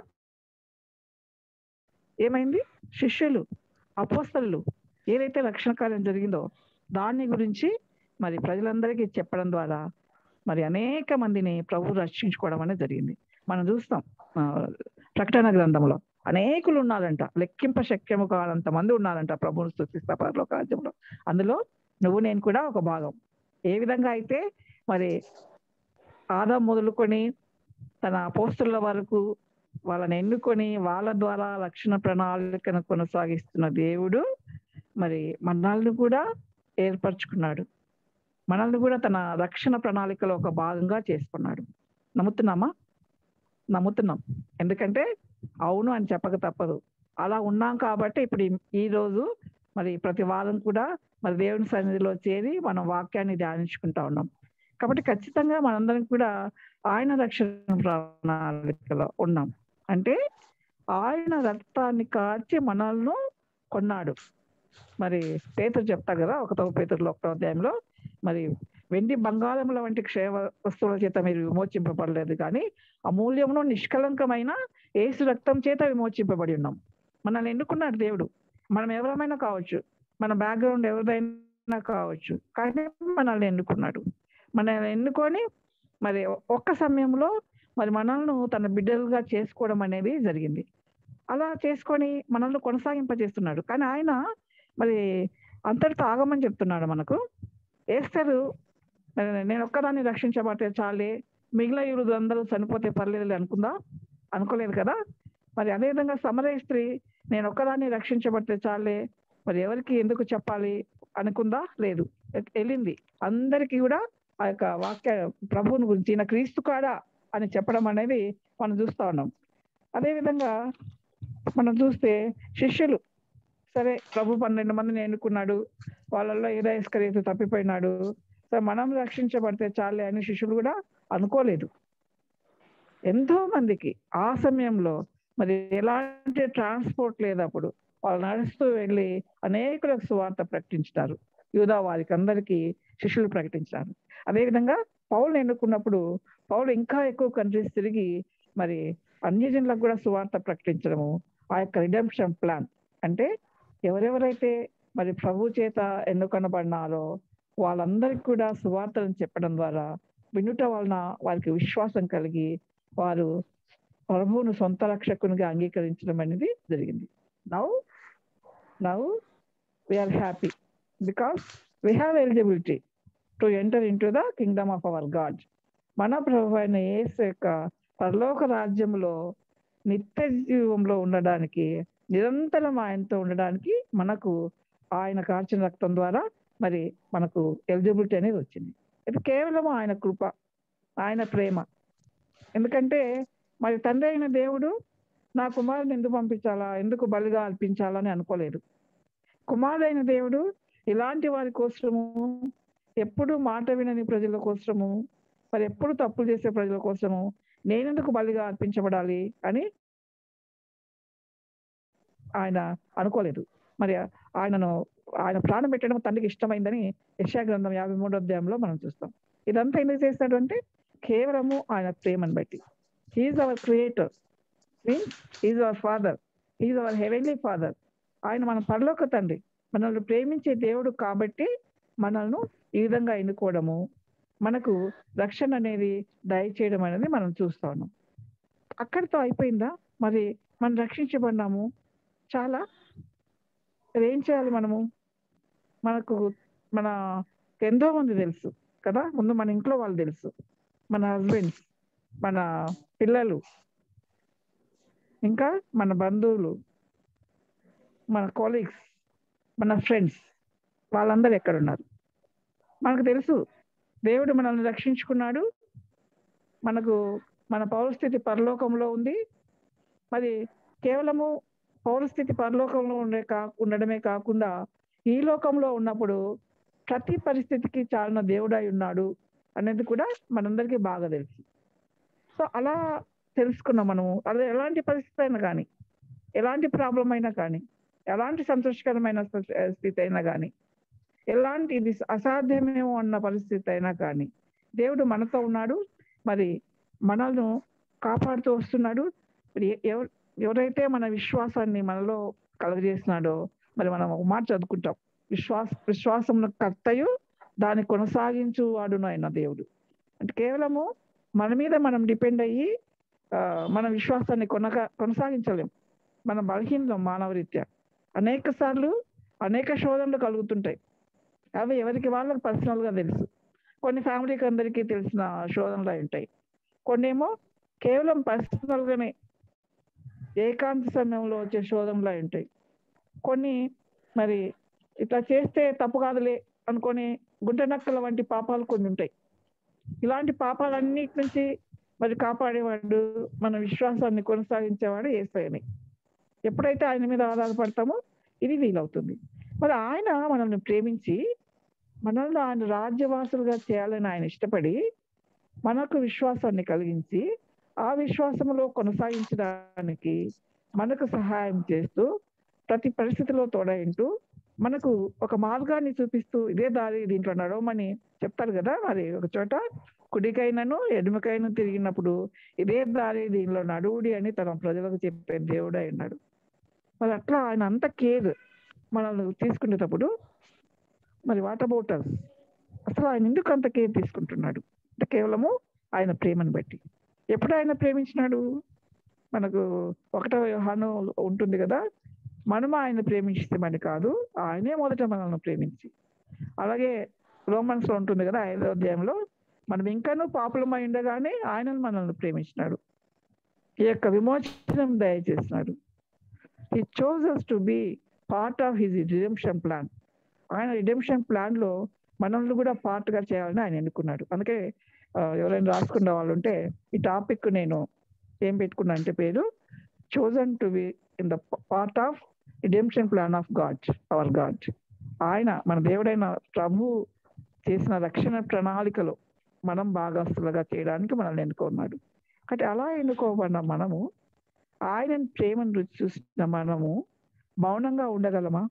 ఏమైంది శిష్యులు అపోస్తలు ఏదైతే రక్షణ కార్యం జరిగిందో దాని గురించి మరి ప్రజలందరికీ చెప్పడం ద్వారా మరి అనేక మందిని ప్రభు రక్షించుకోవడం అనేది జరిగింది మనం చూస్తాం ప్రకటన గ్రంథంలో అనేకులు ఉన్నారంట లెక్కింప శక్యము కానంత మంది ఉన్నారంట ప్రభువును స్థుతిస్తా పరలోక రాజ్యంలో అందులో నువ్వు నేను కూడా ఒక భాగం ఏ విధంగా అయితే మరి ఆదాం మొదలుకొని తన అపోస్తుల వరకు వాళ్ళని ఎన్నుకొని వాళ్ళ ద్వారా రక్షణ ప్రణాళికను కొనసాగిస్తున్న దేవుడు మరి మనల్ని కూడా ఏర్పరచుకున్నాడు మనల్ని కూడా తన రక్షణ ప్రణాళికలో ఒక భాగంగా చేసుకున్నాడు నమ్ముతున్నామా నమ్ముతున్నాం ఎందుకంటే అవును అని చెప్పక తప్పదు అలా ఉన్నాం కాబట్టి ఇప్పుడు ఈ- ఈ రోజు మరి ప్రతి వారం కూడా మరి దేవుని సన్నిధిలో చేరి మనం వాక్యాన్ని ధ్యానించుకుంటా ఉన్నాం కాబట్టి ఖచ్చితంగా మనందరం కూడా ఆయన రక్షణ ప్రణాళికలో ఉన్నాం అంటే ఆయన రక్తాన్ని కార్చి మనల్ని కొన్నాడు మరి పేతురు చెప్తారు కదా ఒకటో పేతురులో ఒకటో అధ్యాయంలో మరి వెండి బంగారముల వంటి క్షయ వస్తువుల చేత మీరు విమోచింపబడలేదు కానీ అమూల్యమును నిష్కలంకమైన ఏసు రక్తం చేత విమోచింపబడి ఉన్నాం మనల్ని ఎన్నుకున్నాడు దేవుడు మనం ఎవరమైనా కావచ్చు మన బ్యాక్గ్రౌండ్ ఎవరిదైనా కావచ్చు కానీ మనల్ని ఎన్నుకున్నాడు మనల్ని ఎన్నుకొని మరి ఒక్క సమయంలో మరి మనల్ని తన బిడ్డలుగా చేసుకోవడం అనేది జరిగింది అలా చేసుకొని మనల్ని కొనసాగింపజేస్తున్నాడు కానీ ఆయన మరి అంతటితో ఆగమని చెప్తున్నాడు మనకు ఏస్తారు మరి నేను ఒక్కదాన్ని రక్షించబడితే చాలే మిగిలిన ఇరువురు అందరూ చనిపోతే పర్లేదు అనుకుందా అనుకోలేదు కదా మరి అదేవిధంగా సమరయ స్త్రీ నేను ఒక్కదాన్ని రక్షించబడితే చాలే మరి ఎవరికి ఎందుకు చెప్పాలి అనుకుందా లేదు ఎ- వెళ్ళింది అందరికీ కూడా ఆ యొక్క వాక్య ప్రభువుని గురించి ఈయన క్రీస్తు కాడా అని చెప్పడం అనేది మనం చూస్తా ఉన్నాం అదేవిధంగా మనం చూస్తే శిష్యులు సరే ప్రభు పన్నెండు మందిని ఎన్నుకున్నాడు వాళ్ళల్లో ఏదాయస్కరీత తప్పిపోయినాడు సో మనం రక్షించబడితే చాలే అని శిష్యులు కూడా అనుకోలేదు ఎంతో మందికి ఆ సమయంలో మరి ఎలాంటి ట్రాన్స్పోర్ట్ లేదు అప్పుడు వాళ్ళు నడుస్తూ వెళ్ళి అనేకులకు సువార్త ప్రకటించినారు యూదా వారికి అందరికీ శిష్యులు ప్రకటించినారు అదేవిధంగా పౌలు ఎన్నుకున్నప్పుడు పౌలు ఇంకా ఎక్కువ కంట్రీస్ తిరిగి మరి అన్యజనులకు కూడా సువార్త ప్రకటించడము ఆ యొక్క రిడెంప్షన్ ప్లాన్ అంటే ఎవరెవరైతే మరి ప్రభు చేత ఎన్నుకొనబడినారో వాళ్ళందరికీ కూడా సువార్తలను చెప్పడం ద్వారా వినుట వలన వారికి విశ్వాసం కలిగి వారు ప్రభువును సొంత రక్షకునిగా అంగీకరించడం అనేది జరిగింది now now we are happy because we have eligibility to enter into the kingdom of our God మన ప్రభు అయిన యేసు యొక్క పరలోక రాజ్యంలో నిత్య జీవంలో ఉండడానికి నిరంతరం ఆయనతో ఉండడానికి మనకు ఆయన కార్చిన రక్తం ద్వారా మరి మనకు ఎలిజిబిలిటీ అనేది వచ్చింది ఇది కేవలం ఆయన కృప ఆయన ప్రేమ ఎందుకంటే మరి తండ్రి అయిన దేవుడు నా కుమారుని ఎందుకు పంపించాలా ఎందుకు బలిగా అర్పించాలని అనుకోలేదు కుమారుడైన దేవుడు ఇలాంటి వారి కోసము ఎప్పుడు మాట వినని ప్రజల కోసము మరి ఎప్పుడు తప్పులు చేసే ప్రజల కోసము నేనెందుకు బలిగా అర్పించబడాలి అని ఆయన అనుకోలేదు మరి ఆయనను ఆయన ప్రాణం పెట్టడం తండ్రికి ఇష్టమైందని యశా గ్రంథం యాభై మూడో అధ్యాయంలో మనం చూస్తాం ఇదంతా ఎందుకు చేస్తాడు అంటే కేవలము ఆయన ప్రేమను బట్టి he's our creator means is our father is our heavenly father ఆయన మన పరలోక తండ్రి మనల్ని ప్రేమించే దేవుడు కాబట్టి మనల్ని ఈ విధంగా ఎన్నుకోవడము మనకు రక్షణ అనేది దయచేయడం అనేది మనం చూస్తా ఉన్నాం అక్కడితో అయిపోయిందా మరి మనం రక్షించబడినాము చాలా మరి ఏం చేయాలి మనము మనకు మన ఎంతో మంది తెలుసు కదా ముందు మన ఇంట్లో వాళ్ళు తెలుసు మన హస్బెండ్స్ మన పిల్లలు ఇంకా మన బంధువులు మన కొలీగ్స్ మన ఫ్రెండ్స్ వాళ్ళందరూ ఎక్కడున్నారు మనకు తెలుసు దేవుడు మనల్ని రక్షించుకున్నాడు మనకు మన పౌరస్థితి పరలోకంలో ఉంది మరి కేవలము పౌరస్థితి పరలోకంలో ఉండే కా ఉండడమే కాకుండా ఈ లోకంలో ఉన్నప్పుడు ప్రతి పరిస్థితికి చాలిన దేవుడై ఉన్నాడు అనేది కూడా మనందరికీ బాగా తెలుసు సో అలా తెలుసుకున్నాం మనము అది ఎలాంటి పరిస్థితి అయినా కానీ ఎలాంటి ప్రాబ్లం అయినా కానీ ఎలాంటి సంతోషకరమైన స్థితి- స్థితి అయినా కానీ ఎలాంటి ఇది అసాధ్యమేమో అన్న పరిస్థితి అయినా కానీ దేవుడు మనతో ఉన్నాడు మరి మనల్ని కాపాడుతూ వస్తున్నాడు మరి ఎ- ఎవ- ఎవరైతే మన విశ్వాసాన్ని మనలో కలుగజేసినాడో మరి మనం ఒక మాట చదువుకుంటాం విశ్వాస విశ్వాసమును కర్తయు దాన్ని కొనసాగించు వాడును ఆయన దేవుడు అంటే కేవలము మన మీద మనం డిపెండ్ అయ్యి ఆ, మన విశ్వాసాన్ని కొనక కొనసాగించలేం మన బలహీనం మానవరీత్యా అనేక సార్లు అనేక శోధనలు కలుగుతుంటాయి అవి ఎవరికి వాళ్ళకి పర్సనల్ గా తెలుసు కొన్ని ఫ్యామిలీకి అందరికీ తెలిసిన శోధనలు అయి ఉంటాయి కొన్ని ఏమో కేవలం పర్సనల్ గానే ఏకాంత సమయంలో వచ్చే శోధనలు అయి ఉంటాయి కొన్ని మరి ఇట్లా చేస్తే తప్పు కాదులే అనుకొని గుంటనక్కల వంటి పాపాలు కొన్ని ఉంటాయి ఇలాంటి పాపాలన్నిటి నుంచి మరి కాపాడేవాడు మన విశ్వాసాన్ని కొనసాగించేవాడు ఏసైని ఎప్పుడైతే ఆయన మీద ఆధారపడతామో ఇది వీలవుతుంది మరి ఆయన మనల్ని ప్రేమించి మనల్ని ఆయన రాజ్యవాసులుగా చేయాలని ఆయన ఇష్టపడి మనకు విశ్వాసాన్ని కలిగించి ఆ విశ్వాసంలో కొనసాగించడానికి మనకు సహాయం చేస్తూ ప్రతి పరిస్థితిలో తోడైంటూ మనకు ఒక మార్గాన్ని చూపిస్తూ ఇదే దారి దీంట్లో నడవమని చెప్తారు కదా మరి ఒక చోట కుడికైనను ఎడమకైనా తిరిగినప్పుడు ఇదే దారి దీనిలో నడువుడి అని తన ప్రజలకు చెప్పే దేవుడే ఉన్నాడు మరి అట్లా ఆయన అంత కేర్ మనల్ని తీసుకునేటప్పుడు మరి వాట్ అబౌట్ అస్ అసలు ఆయన ఎందుకు అంత కేర్ తీసుకుంటున్నాడు అంటే కేవలము ఆయన ప్రేమను బట్టి ఎప్పుడు ఆయన ప్రేమించినాడు మనకు ఒకటో యోహాను ఉంటుంది కదా మనము ఆయన ప్రేమించమని కాదు ఆయనే మొదట మనల్ని ప్రేమించి అలాగే రోమన్స్ లో ఉంటుంది కదా ఐదో అధ్యాయంలో మనం ఇంకానూ పాపులమై ఉండగానే ఆయన మనల్ని ప్రేమించినాడు ఈ యొక్క విమోచనం దయచేసినాడు he chooses to be part of his redemption plan ఆయన రిడెంప్షన్ ప్లాన్ లో మనల్ని కూడా పార్ట్ గా చేయాలని ఆయన ఎన్నుకున్నాడు అందుకే ఆ, ఎవరైనా రాసుకున్న వాళ్ళు ఉంటే ఈ టాపిక్ నేను ఏం పెట్టుకున్నా అంటే పేరు chosen to be in the part of redemption plan of God our God ఆయన మన దేవుడైన ప్రభు చేసిన రక్షణ ప్రణాళికలో మనం భాగస్తులుగా చేయడానికి మనల్ని ఎన్నుకున్నాడు కాబట్టి అలా ఎన్నుకోబడిన మనము ఆయన ప్రేమను రుచి చూసిన మనము మౌనంగా ఉండగలమా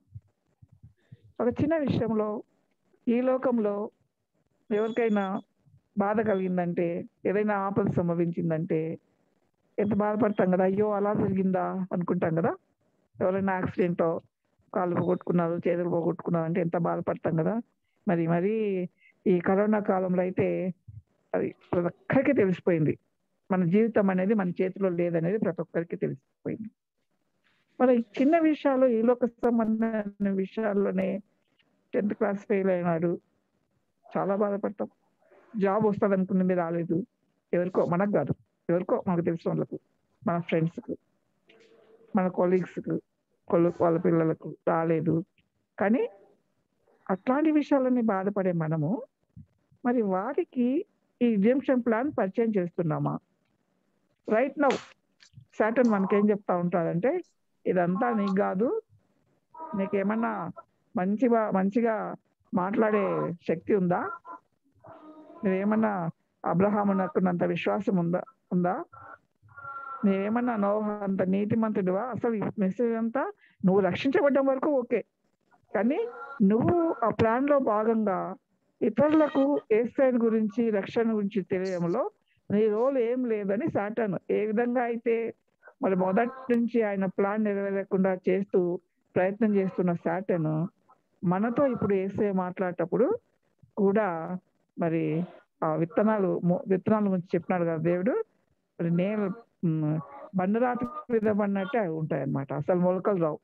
ఒక చిన్న విషయంలో ఈ లోకంలో ఎవరికైనా బాధ కలిగిందంటే ఏదైనా ఆపద సంభవించిందంటే ఎంత బాధపడతాం కదా అయ్యో అలా జరిగిందా అనుకుంటాం కదా ఎవరైనా యాక్సిడెంట్ కాళ్ళు పోగొట్టుకున్నారు చేతులు పోగొట్టుకున్నారు అంటే ఎంత బాధపడతాం కదా మరి మరి ఈ కరోనా కాలంలో అయితే అది ప్రతి ఒక్కరికి తెలిసిపోయింది మన జీవితం అనేది మన చేతిలో లేదనేది ప్రతి ఒక్కరికి తెలిసిపోయింది మరి ఈ చిన్న విషయాలు ఈ లోక సంబంధమైన విషయాల్లోనే టెన్త్ క్లాస్ ఫెయిల్ అయినాడు చాలా బాధపడతాం జాబ్ వస్తుంది అనుకున్నది రాలేదు ఎవరికో మనకు కాదు ఎవరికో మనకు తెలిసిన వాళ్ళకు మన ఫ్రెండ్స్కు మన కొలీగ్స్కు వాళ్ళ పిల్లలకు రాలేదు కానీ అట్లాంటి విషయాలన్నీ బాధపడే మనము మరి వారికి ఈ రిజంప్షన్ ప్లాన్ పరిచయం చేస్తున్నామా రైట్ నౌ సాటర్న్ మనకేం చెప్తా ఉంటాడంటే ఇదంతా నీకు కాదు నీకేమన్నా మంచిగా మంచిగా మాట్లాడే శక్తి ఉందా నువ్వేమన్నా అబ్రహామునకున్నంత విశ్వాసం ఉందా ఉందా నువ్వేమన్నా నోహ అంత నీతిమంతుడివా అసలు ఈ మెసేజ్ అంతా నువ్వు రక్షించబడ్డం వరకు ఓకే కానీ నువ్వు ఆ ప్లాన్ లో భాగంగా ఇతరులకు ఏసైన్ గురించి రక్షణ గురించి తెలియడంలో నీ రోల్ ఏం లేదని సాటాను ఏ విధంగా అయితే మరి మొదటి నుంచి ఆయన ప్లాన్ నెరవేరకుండా చేస్తూ ప్రయత్నం చేస్తున్న సాటను మనతో ఇప్పుడు ఏసే మాట్లాడేటప్పుడు కూడా మరి ఆ విత్తనాలు మొ- విత్తనాల గురించి చెప్పినాడు కదా దేవుడు మరి నేను మ్, బండరాతి విధమన్నట్టే అవి ఉంటాయి అన్నమాట అసలు మొలకలు రావు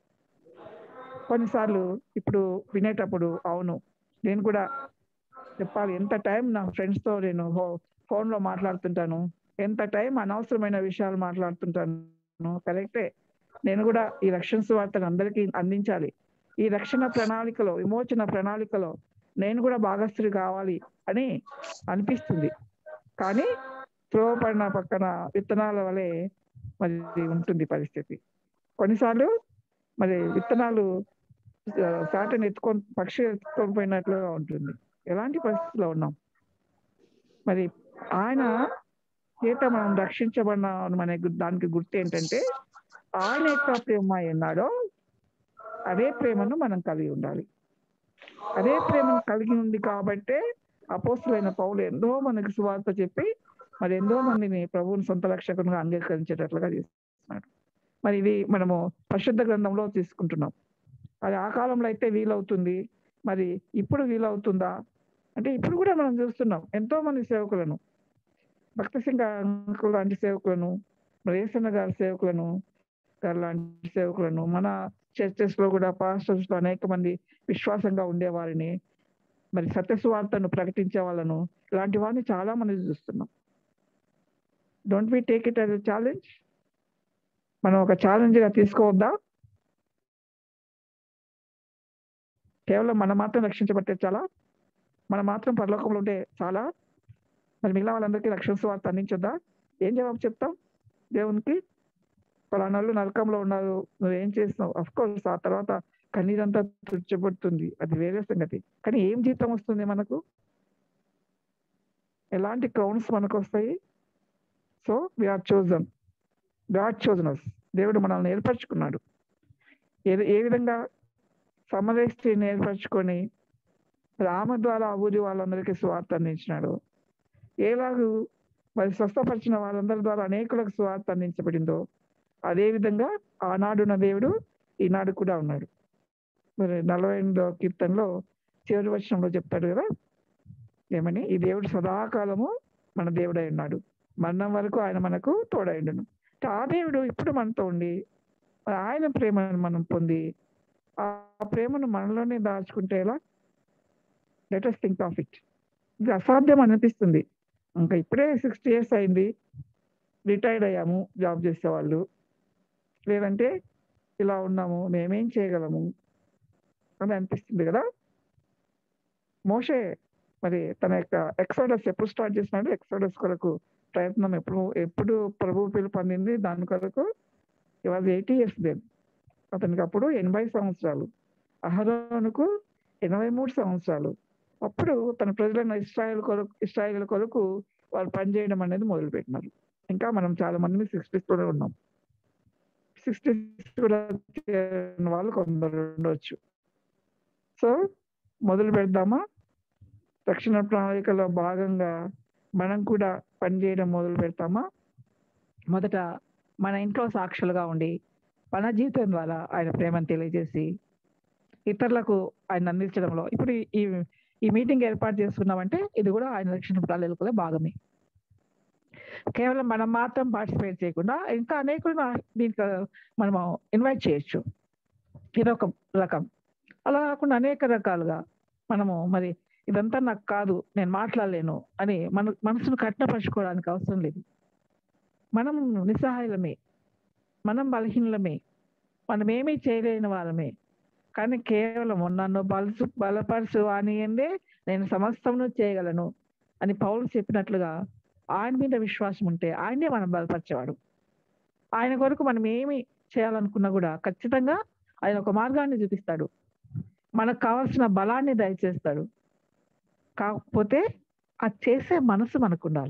కొన్నిసార్లు ఇప్పుడు వినేటప్పుడు అవును నేను కూడా చెప్పాలి ఎంత టైం నా ఫ్రెండ్స్ తో నేను ఫోన్ లో మాట్లాడుతుంటాను ఎంత టైం అనవసరమైన విషయాలు మాట్లాడుతుంటాను కరెక్టే నేను కూడా ఈ రక్షణ సువార్తను అందరికీ అందించాలి ఈ రక్షణ ప్రణాళికలో విమోచన ప్రణాళికలో నేను కూడా భాగస్థుడి కావాలి అని అనిపిస్తుంది కానీ త్రోవపడిన పక్కన విత్తనాల వలె మరి ఉంటుంది పరిస్థితి కొన్నిసార్లు మరి విత్తనాలు సాటని ఎత్తుకొని పక్షి ఎత్తుకొని పోయినట్లుగా ఉంటుంది ఎలాంటి పరిస్థితిలో ఉన్నాం మరి ఆయన చేత మనం రక్షించబడిన మన గు- దానికి గుర్తు ఏంటంటే ఆయన యొక్క ప్రేమ ఎన్నాడో అదే ప్రేమను మనం కలిగి ఉండాలి అదే ప్రేమను కలిగి ఉంది కాబట్టే అపోస్తులైన పౌలు ఎంతో మనకి సువార్త చెప్పి మరి ఎంతో మందిని ప్రభువుని సొంత రక్షకునిగా అంగీకరించేటట్లుగా చేస్తున్నాడు మరి ఇది మనము పరిశుద్ధ గ్రంథంలో తీసుకుంటున్నాం అది ఆ కాలంలో అయితే వీలవుతుంది మరి ఇప్పుడు వీలవుతుందా అంటే ఇప్పుడు కూడా మనం చూస్తున్నాం ఎంతో మంది సేవకులను భక్త సింగ్ అంకుల్ లాంటి సేవకులను రేసన్న గారి సేవకులను గారు లాంటి సేవకులను మన చర్చెస్ లో కూడా పాస్టర్స్ లో అనేక మంది విశ్వాసంగా ఉండేవారిని మరి సత్యసువార్తను ప్రకటించే వాళ్ళను ఇలాంటి వారిని చాలా మంది చూస్తున్నాం don't we take it as a challenge మనం ఒక ఛాలెంజ్గా తీసుకోవద్దా కేవలం మనం మాత్రం రక్షించబడితే చాలా మనం మాత్రం పరలోకంలో ఉంటే చాలా మరి మిగిలిన వాళ్ళందరికీ రక్షణ సువార్త అందించొద్దా ఏం జవాబు చెప్తాం దేవునికి పలానాళ్ళు నరకంలో ఉన్నారు నువ్వేం చేస్తున్నావు అఫ్ కోర్స్ ఆ తర్వాత కన్నీరంతా తుడిచబడుతుంది అది వేరే సంగతి కానీ ఏం జీతం వస్తుంది మనకు ఎలాంటి క్రౌన్స్ మనకు వస్తాయి so we are chosen God chosen us దేవుడు మనల్ని ఏర్పరచుకున్నాడు ఏ ఏ విధంగా సమరేష్టిని ఏర్పరచుకొని రామ ద్వారా ఆ ఊరి వాళ్ళందరికీ స్వార్థ అందించినాడు ఏలాగూ మరి స్వస్థపరిచిన వాళ్ళందరి ద్వారా అనేకులకు స్వార్థ అందించబడిందో అదే విధంగా ఆనాడున్న దేవుడు ఈనాడు కూడా ఉన్నాడు మరి నలభై ఎనిమిదో కీర్తనలో చివరి వర్షంలో చెప్తాడు కదా ఏమని ఈ దేవుడు సదాకాలము మన దేవుడై ఉన్నాడు మరణం వరకు ఆయన మనకు తోడైండును ఆ దేవుడు ఇప్పుడు మనతో ఉండి మరి ఆయన ప్రేమను మనం పొంది ఆ ప్రేమను మనలోనే దాచుకుంటే ఎలా లెటెస్ట్ థింక్ ఆఫ్ ఇట్ ఇది అసాధ్యం అనిపిస్తుంది ఇంకా ఇప్పుడే సిక్స్టీ ఇయర్స్ అయింది రిటైర్డ్ అయ్యాము జాబ్ చేసేవాళ్ళు లేదంటే ఇలా ఉన్నాము మేమేం చేయగలము అని అనిపిస్తుంది కదా మోషే మరి తన యొక్క ఎక్సోడస్ ఎప్పుడు స్టార్ట్ చేసినాడు ఎక్సోడస్ కొరకు ప్రయత్నం ఎప్పుడు ఎప్పుడు ప్రభు పిలుపు అందింది దాని కొరకు ఇవాళ ఎయిటీ ఇయర్స్ దేన్ అతనికి అప్పుడు ఎనభై సంవత్సరాలు అహరోనుకు ఎనభై మూడు సంవత్సరాలు అప్పుడు తన ప్రజలైన ఇస్రాయల్ కొరకు ఇస్రాయల్ కొరకు వాళ్ళు పనిచేయడం అనేది మొదలుపెట్టినారు ఇంకా మనం చాలా మంది సిక్స్టీస్తోనే ఉన్నాం సిక్స్టీస్ కూడా చేరిన వాళ్ళు కొందరు ఉండొచ్చు సో మొదలు పెడదామా రక్షణ ప్రణాళికలో భాగంగా మనం కూడా పనిచేయడం మొదలు పెడతామా మొదట మన ఇంట్లో సాక్షులుగా ఉండి మన జీవితం ద్వారా ఆయన ప్రేమను తెలియజేసి ఇతరులకు ఆయన అందించడంలో ఇప్పుడు ఈ ఈ మీటింగ్ ఏర్పాటు చేస్తున్నామంటే ఇది కూడా ఆయన రక్షణ ప్రణాళికలో భాగమే కేవలం మనం మాత్రం పార్టిసిపేట్ చేయకుండా ఇంకా అనేకులు దీనికి మనము ఇన్వైట్ చేయొచ్చు ఇదొక రకం అలా కాకుండా అనేక రకాలుగా మనము మరి ఇదంతా నాకు కాదు నేను మాట్లాడలేను అని మన మనసును కఠినపరచుకోవడానికి అవసరం లేదు మనం నిస్సహాయులమే మనం బలహీనలమే మనం ఏమీ చేయలేని వాళ్ళమే కానీ కేవలం నన్ను బలసు బలపరచు అనియందే నేను సమస్తమును చేయగలను అని పౌలు చెప్పినట్లుగా ఆయన మీద విశ్వాసం ఉంటే ఆయనే మనం బలపరిచేవాడు ఆయన కొరకు మనం ఏమి చేయాలనుకున్నా కూడా ఖచ్చితంగా ఆయన ఒక మార్గాన్ని చూపిస్తాడు మనకు కావాల్సిన బలాన్ని దయచేస్తాడు కాకపోతే ఆ చేసే మనసు మనకు ఉండాలి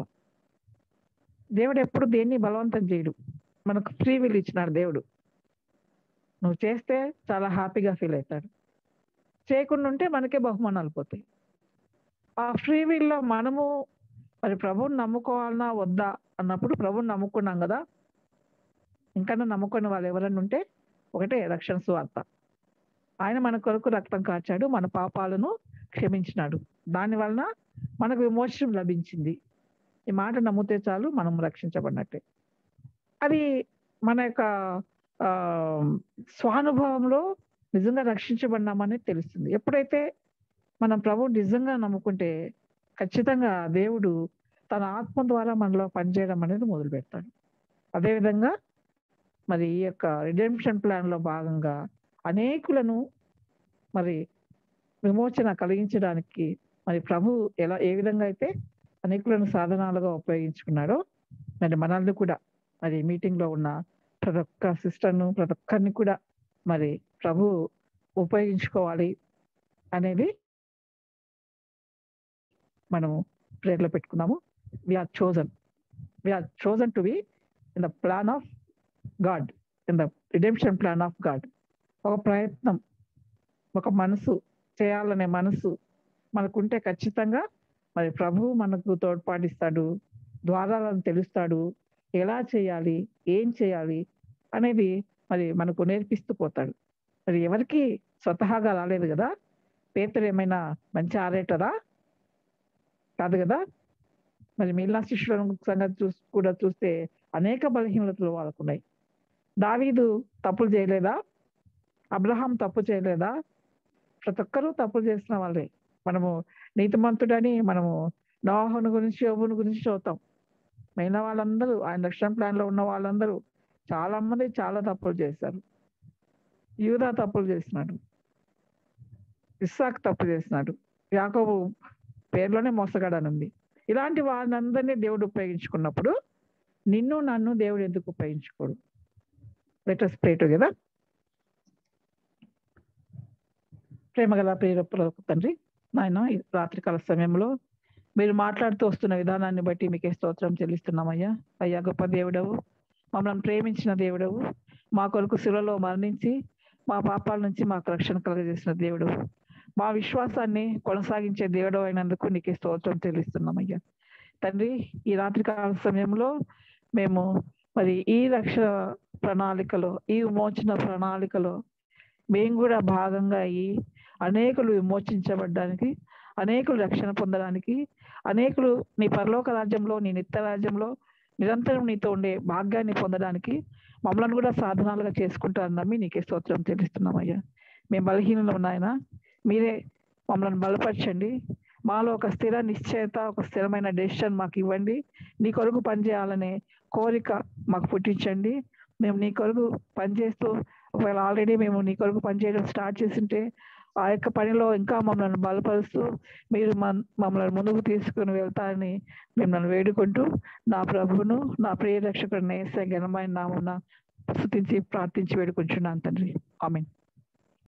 దేవుడు ఎప్పుడు దేన్ని బలవంతం చేయడు మనకు ఫ్రీ విల్ ఇచ్చినాడు దేవుడు నువ్వు చేస్తే చాలా హ్యాపీగా ఫీల్ అవుతాడు చేయకుండా ఉంటే మనకే బహుమానాలు పోతాయి ఆ ఫ్రీ విల్లో మనము మరి ప్రభువుని నమ్ముకోవాలన్నా వద్దా అన్నప్పుడు ప్రభువుని నమ్ముకున్నాం కదా ఇంకా నమ్ముకునే వాళ్ళు ఎవరన్నా ఉంటే ఒకటే రక్షణ సువార్త ఆయన మన కొరకు రక్తం కాచాడు మన పాపాలను క్షమించినాడు దాని వలన మనకు విమోచనం లభించింది ఈ మాట నమ్మితే చాలు మనం రక్షించబడినట్టే అది మన యొక్క స్వానుభవంలో నిజంగా రక్షించబడినామని తెలుస్తుంది ఎప్పుడైతే మనం ప్రభు నిజంగా నమ్ముకుంటే ఖచ్చితంగా దేవుడు తన ఆత్మ ద్వారా మనలో పనిచేయడం అనేది మొదలు పెడతాడు అదేవిధంగా మరి ఈ యొక్క రిడెంప్షన్ ప్లాన్ లో భాగంగా అనేకులను మరి విమోచన కలిగించడానికి మరి ప్రభు ఎలా ఏ విధంగా అయితే అనేకులను సాధనాలుగా ఉపయోగించుకున్నాడో మరి మనల్ని కూడా మరి మీటింగ్ లో ఉన్న ప్రతి ఒక్క సిస్టర్ను ప్రతి ఒక్కరిని కూడా మరి ప్రభు ఉపయోగించుకోవాలి అనేది మనము ప్రేర్లో పెట్టుకున్నాము we are chosen we are chosen to be in the plan of God in the redemption plan of God ఒక ప్రయత్నం ఒక మనసు చేయాలనే మనసు మనకుంటే ఖచ్చితంగా మరి ప్రభువు మనకు తోడ్పాటిస్తాడు ద్వారాలను తెలుస్తాడు ఎలా చేయాలి ఏం చేయాలి అనేది మరి మనకు నేర్పిస్తూ పోతాడు మరి ఎవరికి స్వతహాగా రాలేదు కదా పేతురు ఏమైనా మంచి ఆరేటరా కాదు కదా మరి మిగిలిన శిష్యుల సంగతి చూ కూడా చూస్తే అనేక బలహీనతలు వాళ్ళకున్నాయి దావీదు తప్పులు చేయలేదా అబ్రహాం తప్పు చేయలేదా ప్రతి ఒక్కరూ తప్పులు చేసిన వాళ్ళే మనము నీతిమంతుడని మనము నోహను గురించి యోబుని గురించి చదువుతాం మిగిలిన వాళ్ళందరూ ఆయన రక్షణ ప్లాన్ లో ఉన్న వాళ్ళందరూ చాలా మంది చాలా తప్పులు చేశారు యూదా తప్పులు చేసినాడు ఇస్సాక్ తప్పు చేసినాడు యాకోబు పేరులోనే మోసగాడని ఉంది ఇలాంటి వాళ్ళందరినీ దేవుడు ఉపయోగించుకున్నప్పుడు నిన్ను నన్ను దేవుడు ఎందుకు ఉపయోగించుకోడు లెటర్స్ ప్రే టుగెదర్ ప్రేమ గల ప్రేరపుల తండ్రి నాయన ఈ రాత్రికాల సమయంలో మీరు మాట్లాడుతూ వస్తున్న విధానాన్ని బట్టి మీకే స్తోత్రం చెల్లిస్తున్నామయ్యా అయ్యా గొప్ప దేవుడవు మమ్మల్ని ప్రేమించిన దేవుడవు మా కొరకు శిలలో మరణించి మా పాపాల నుంచి మాకు రక్షణ కలగజేసిన దేవుడు మా విశ్వాసాన్ని కొనసాగించే దేవుడు అయినందుకు నీకే స్తోత్రం చెల్లిస్తున్నామయ్యా తండ్రి ఈ రాత్రికాల సమయంలో మేము మరి ఈ రక్షణ ప్రణాళికలో ఈ విమోచన ప్రణాళికలో మేము కూడా భాగంగా అయ్యి అనేకులు విమోచించబడ్డానికి అనేకులు రక్షణ పొందడానికి అనేకులు నీ పరలోక రాజ్యంలో నీ నిత్య రాజ్యంలో నిరంతరం నీతో ఉండే భాగ్యాన్ని పొందడానికి మమ్మల్ని కూడా సాధనాలుగా చేసుకుంటారని నమ్మి నీకే స్తోత్రం చెల్లిస్తున్నామయ్యా మేము బలహీనలు ఉన్నాయన మీరే మమ్మల్ని బలపరచండి మాలో ఒక స్థిర నిశ్చయత ఒక స్థిరమైన డెసిషన్ మాకు ఇవ్వండి నీ కొరకు పనిచేయాలనే కోరిక మాకు పుట్టించండి మేము నీ కొరకు పనిచేస్తూ ఒకవేళ ఆల్రెడీ మేము నీ కొరకు పనిచేయడం స్టార్ట్ చేసింటే ఆ యొక్క పనిలో ఇంకా మమ్మల్ని బలపరుస్తూ మీరు మమ్మల్ని ముందుకు తీసుకుని వెళ్తారని మిమ్మల్ని వేడుకుంటూ నా ప్రభువును నా ప్రియ రక్షకుడు నేసే ఘనమైన నామున స్థుతించి ప్రార్థించి వేడుకుంటున్నాను తండ్రి ఆమెన్